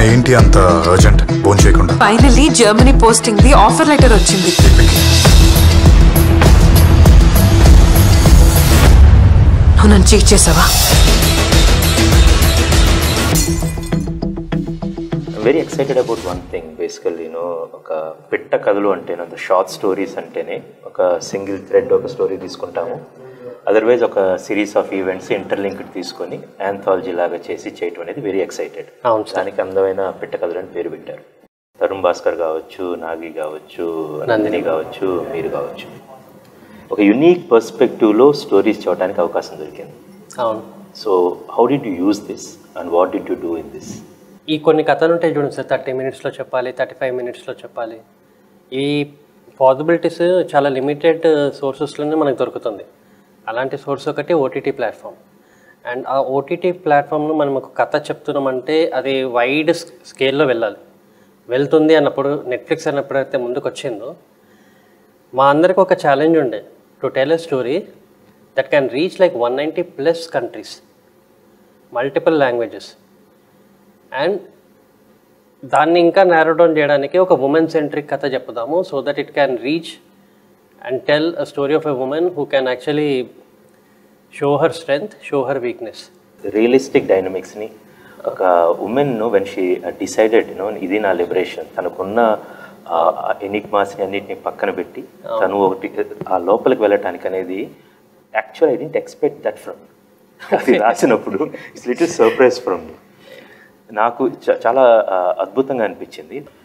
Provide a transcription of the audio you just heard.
ఏంటి అంత urgent phone చేయకుండా finally Germany posting the offer letter వచ్చింది నువ్వు నన్ను చీట్ చేసావా very excited about one thing basically you know ఒక పిట్ట కథలు అంటేనే ఒక షార్ట్ స్టోరీస్ అంటేనే ఒక సింగిల్ థ్రెడ్ ఒక స్టోరీ తీసుకుంటాము అదర్వైజ్ ఒక సిరీస్ ఆఫ్ ఈవెంట్స్ ఇంటర్లింక్డ్ తీసుకొని యాంథాలజీ లాగా చేసి చేయటం అనేది వెరీ ఎక్సైటెడ్ అవును సార్. దానికి అందమైన పిట్ట కథలు అని పేరు పెట్టారు తరుణ్ భాస్కర్ కావచ్చు నాగి కావచ్చు నందిని కావచ్చు మీరు కావచ్చు ఒక యునీక్ పర్స్పెక్టివ్లో స్టోరీస్ చూడడానికి అవకాశం దొరికింది అవును so how did you use this and what did you do in this ఈ కొన్ని కథలు ఉంటాయి చూడండి సార్ థర్టీ మినిట్స్లో చెప్పాలి థర్టీ ఫైవ్ మినిట్స్లో చెప్పాలి ఈ పాసిబిలిటీస్ చాలా లిమిటెడ్ సోర్సెస్లోనే మనకు దొరుకుతుంది అలాంటి సోర్స్ ఒకటి ఓటీటీ ప్లాట్ఫామ్ అండ్ ఆ ఓటీటీ ప్లాట్ఫామ్లో మనం ఒక కథ చెప్తున్నామంటే అది వైడ్ స్కేల్లో వెళ్ళాలి వెళ్తుంది అన్నప్పుడు నెట్ఫ్లిక్స్ అన్నప్పుడు అయితే ముందుకు వచ్చిందో మా అందరికి ఒక ఛాలెంజ్ ఉండే to tell a story that can reach like one ninety plus countries multiple languages and దాన్ని ఇంకా నేరో డౌన్ చేయడానికి ఒక ఉమెన్ సెంట్రిక్ కథ చెప్పుదాము so that it can reach and tell a story of a woman who can actually show her strength show her weakness realistic డైనమిక్స్ని ఒక woman when she decided you know ఇది నా liberation తనకున్న ఎనిగ్మాస్ని అన్నిటిని పక్కన పెట్టి తను ఒకటి ఆ లోపలికి వెళ్ళటానికి అనేది actual I didn't expect that from అది రాసినప్పుడు ఇట్స్ లిటిల్ సర్ప్రైజ్ ఫ్రమ్ నాకు చ- చాలా ఆ, అద్భుతంగా అనిపించింది